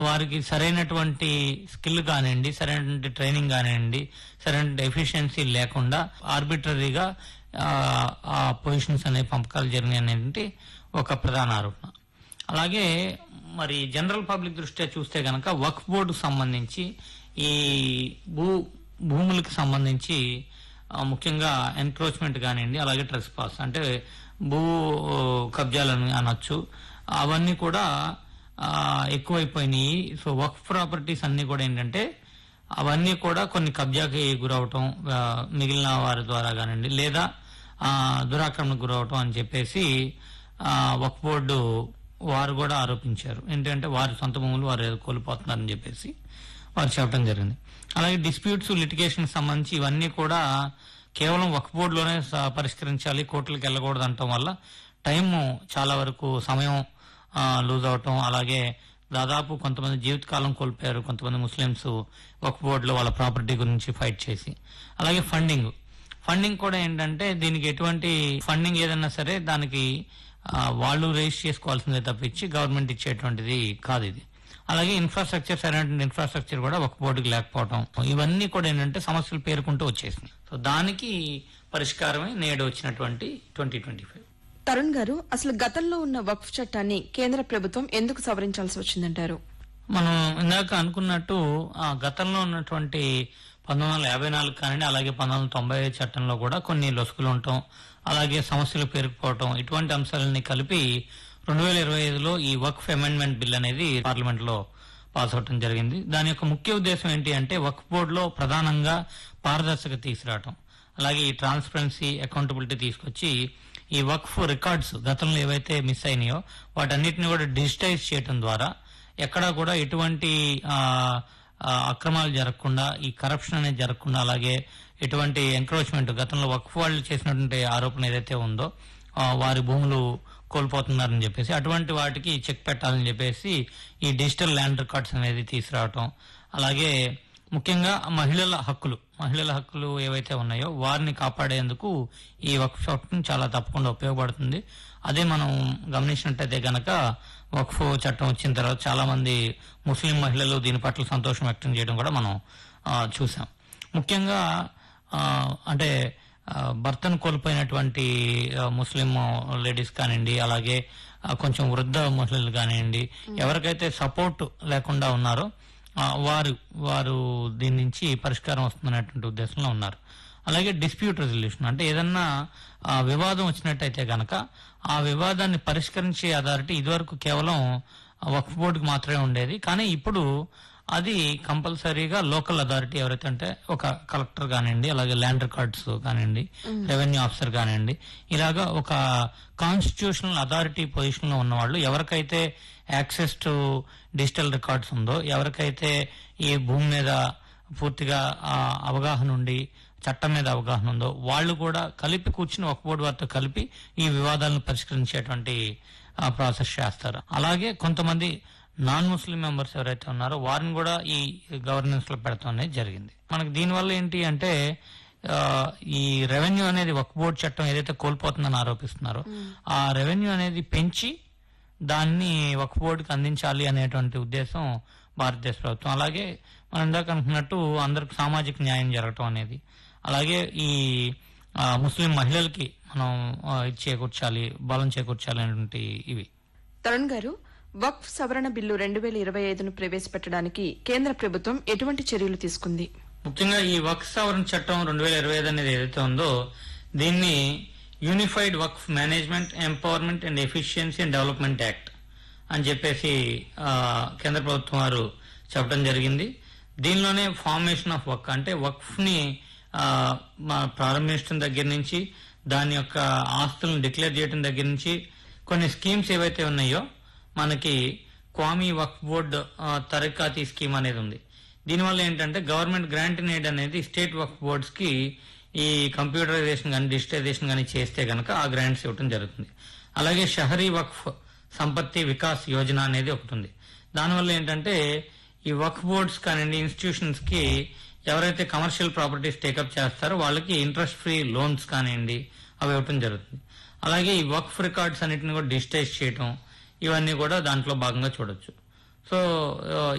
వారికి సరైనటువంటి స్కిల్ కానివ్వండి సరైనటువంటి ట్రైనింగ్ కానివ్వండి సరైన ఎఫిషియన్సీ లేకుండా ఆర్బిటరీగా ఆ పొజిషన్స్ అనే పంపకాలు జరిగినాయి అనేది ఒక ప్రధాన ఆరోపణ అలాగే మరి జనరల్ పబ్లిక్ దృష్ట్యా చూస్తే గనక వక్ఫ్ బోర్డుకు సంబంధించి ఈ భూ భూములకు సంబంధించి ఆ, ముఖ్యంగా ఎన్క్రోచ్మెంట్ కానివ్వండి అలాగే ట్రెస్ పాస్ అంటే భూ కబ్జాలని అనొచ్చు అవన్నీ కూడా ఆ, ఎక్కువైపోయినాయి సో వక్ఫ్ ప్రాపర్టీస్ అన్ని కూడా ఏంటంటే అవన్నీ కూడా కొన్ని కబ్జాకి గురవటం ఆ, మిగిలిన వారి ద్వారా కానివ్వండి లేదా ఆ, దురాక్రమణకు గురవటం అని చెప్పేసి ఆ, వక్ఫ్ బోర్డు వారు కూడా ఆరోపించారు ఏంటంటే వారి సొంత భూములు వారు ఏదో కోల్పోతున్నారని చెప్పేసి వారు చెప్పడం జరిగింది అలాగే డిస్ప్యూట్స్ లిటిగేషన్ సంబంధించి ఇవన్నీ కూడా కేవలం వక్ఫ్ బోర్డులోనే స- పరిష్కరించాలి కోర్టులకు వెళ్ళకూడదు అనటం వల్ల టైం చాలా వరకు సమయం లూజ్ అవటం అలాగే దాదాపు కొంతమంది జీవితకాలం కోల్పోయారు కొంతమంది ముస్లిమ్స్ వక్ఫ్ బోర్డులో వాళ్ళ ప్రాపర్టీ గురించి ఫైట్ చేసి అలాగే ఫండింగ్ ఫండింగ్ కూడా ఏంటంటే దీనికి ఎటువంటి ఫండింగ్ ఏదైనా సరే దానికి ఆ, వాళ్ళు రేస్ చేసుకోవాల్సిందే తప్పించి గవర్నమెంట్ ఇచ్చేటువంటిది కాదు ఇది అలాగే ఇన్ఫ్రాస్ట్రక్చర్ సరైన ఇన్ఫ్రాస్ట్రక్చర్ కూడా ఒక బోర్డుకి లేకపోవడం ఇవన్నీ కూడా ఏంటంటే సమస్యలు పేరుకుంటూ వచ్చేసినాయి సో దానికి పరిష్కారమే నేడు వచ్చినటువంటి ట్వంటీ ట్వంటీ ఫైవ్ తరుణ్ గారు అసలు గతంలో ఉన్న వక్ఫ్ చట్టాన్ని కేంద్ర ప్రభుత్వం ఎందుకు సవరించాల్సి వచ్చిందంటారు మనం ఇందాక అనుకున్నట్టు ఆ గతంలో ఉన్నటువంటి పంతొమ్మిది వందల యాభై నాలుగు కానివ్వండి అలాగే పంతొమ్మిది వందల తొంభై ఐదు చట్టంలో కూడా కొన్ని లొసుకులు ఉండటం అలాగే సమస్యలు పేరుకుపోవటం ఇటువంటి అంశాలని కలిపి రెండు వేల ఇరవై ఐదులో ఈ వక్ఫ్ అమెండ్మెంట్ బిల్ అనేది పార్లమెంట్ లో పాస్ అవటం జరిగింది దాని యొక్క ముఖ్య ఉద్దేశం ఏంటి అంటే వక్ఫ్ బోర్డులో ప్రధానంగా పారదర్శక తీసుకురావటం అలాగే ఈ ట్రాన్స్పరెన్సీ అకౌంటబిలిటీ తీసుకొచ్చి ఈ వక్ఫ్ రికార్డ్స్ గతంలో ఏవైతే మిస్ అయినాయో వాటన్నిటిని కూడా డిజిటైజ్ చేయటం ద్వారా ఎక్కడా కూడా ఎటువంటి ఆ, ఆ, అక్రమాలు జరగకుండా ఈ కరప్షన్ అనేది జరగకుండా అలాగే ఎటువంటి ఎంక్రోచ్మెంట్ గతంలో వక్ఫ్ వాళ్ళు చేసినటువంటి ఆరోపణ ఏదైతే ఉందో ఆ, వారి భూములు కోల్పోతున్నారని చెప్పేసి అటువంటి వాటికి చెక్ పెట్టాలని చెప్పేసి ఈ డిజిటల్ ల్యాండ్ రికార్డ్స్ అనేది తీసుకురావటం అలాగే ముఖ్యంగా మహిళల హక్కులు మహిళల హక్కులు ఏవైతే ఉన్నాయో వారిని కాపాడేందుకు ఈ వక్ఫ్ చట్టం చాలా తప్పకుండా ఉపయోగపడుతుంది అదే మనం గమనించినట్టయితే గనక వక్ఫ్ చట్టం వచ్చిన తర్వాత చాలా మంది ముస్లిం మహిళలు దీని పట్ల సంతోషం వ్యక్తం చేయడం కూడా మనం ఆ, చూసాం ముఖ్యంగా ఆ, అంటే ఆ, భర్తను కోల్పోయినటువంటి ఆ, ముస్లిం లేడీస్ కానివ్వండి అలాగే ఆ, కొంచెం వృద్ధ మహిళలు కానివ్వండి ఎవరికైతే సపోర్ట్ లేకుండా ఉన్నారో ఆ, వారు వారు దీని నుంచి పరిష్కారం వస్తుందనేటువంటి ఉద్దేశంలో ఉన్నారు అలాగే డిస్ప్యూట్ రెజల్యూషన్ అంటే ఏదన్నా ఆ, వివాదం వచ్చినట్టయితే గనక ఆ వివాదాన్ని పరిష్కరించే అథారిటీ ఇదివరకు కేవలం వక్ఫ్ బోర్డుకి మాత్రమే ఉండేది కానీ ఇప్పుడు అది కంపల్సరీగా లోకల్ అథారిటీ ఎవరైతే అంటే ఒక కలెక్టర్ కానివ్వండి అలాగే ల్యాండ్ రికార్డ్స్ కానివ్వండి రెవెన్యూ ఆఫీసర్ కానివ్వండి ఇలాగా ఒక కాన్స్టిట్యూషనల్ అథారిటీ పొజిషన్ లో ఉన్న వాళ్ళు ఎవరికైతే యాక్సెస్ టు డిజిటల్ రికార్డ్స్ ఉందో ఎవరికైతే ఈ భూమి మీద పూర్తిగా ఆ, అవగాహన ఉండి చట్టం మీద అవగాహన ఉందో వాళ్ళు కూడా కలిపి కూర్చుని ఒక బోర్డు వారితో కలిపి ఈ వివాదాలను పరిష్కరించేటువంటి ఆ, ప్రాసెస్ చేస్తారు అలాగే కొంతమంది నాన్ ముస్లిం మెంబర్స్ ఎవరైతే ఉన్నారో వారిని కూడా ఈ గవర్నెన్స్ లో పెడతాం అనేది జరిగింది మనకి దీనివల్ల ఏంటి అంటే ఆ, ఈ రెవెన్యూ అనేది ఒక బోర్డు చట్టం ఏదైతే కోల్పోతుందని ఆరోపిస్తున్నారో ఆ రెవెన్యూ అనేది పెంచి దాన్ని ఒక బోర్డుకి అందించాలి అనేటువంటి ఉద్దేశం భారతదేశ ప్రభుత్వం అలాగే మనం ఇందాక అనుకున్నట్టు అందరికి సామాజిక న్యాయం జరగటం అనేది అలాగే ఈ ఆ, ముస్లిం మహిళలకి మనం ఆ, ఇది చేకూర్చాలి బలం చేకూర్చాలి అనేటువంటి ఇవి తరుణ్ గారు వక్ఫ్ సవరణ బిల్లు రెండు వేల ఇరవై ఐదును ప్రవేశపెట్టడానికి కేంద్ర ప్రభుత్వం ఎటువంటి చర్యలు తీసుకుంది ముఖ్యంగా ఈ వక్ఫ్ సవరణ చట్టం రెండు వేల ఇరవై ఐదు అనేది ఏదైతే ఉందో దీన్ని unified Waqf management empowerment and efficiency and development act అని చెప్పేసి ఆ, కేంద్ర ప్రభుత్వం వారు చెప్పడం జరిగింది దీనిలోనే ఫార్మేషన్ ఆఫ్ వక్ అంటే వక్ఫ్ ని ఆ, మా ప్రారంభించడం దగ్గర నుంచి దాని యొక్క ఆస్తులను డిక్లేర్ చేయడం దగ్గర నుంచి కొన్ని స్కీమ్స్ ఏవైతే ఉన్నాయో మనకి క్వామీ వక్ఫ్ బోర్డ్ ఆ, తరకాతి స్కీమ్ అనేది ఉంది దీనివల్ల ఏంటంటే గవర్నమెంట్ గ్రాంట్ నీడ్ అనేది స్టేట్ వక్ఫ్ బోర్డ్స్ కి ఈ కంప్యూటరైజేషన్ కానీ డిజిటైజేషన్ కానీ చేస్తే గనక ఆ గ్రాంట్స్ ఇవ్వడం జరుగుతుంది అలాగే షహరీ వక్ఫ్ సంపత్తి వికాస్ యోజన అనేది ఒకటి ఉంది దానివల్ల ఏంటంటే ఈ వక్ఫ్ బోర్డ్స్ కానివ్వండి ఇన్స్టిట్యూషన్స్ కి ఎవరైతే కమర్షియల్ ప్రాపర్టీస్ టేకప్ చేస్తారో వాళ్ళకి ఇంట్రెస్ట్ ఫ్రీ లోన్స్ కానివ్వండి అవి ఇవ్వటం జరుగుతుంది అలాగే ఈ వక్ఫ్ రికార్డ్స్ అన్నిటిని కూడా డిజిటైజ్ చేయటం ఇవన్నీ కూడా దాంట్లో భాగంగా చూడొచ్చు సో ఆ,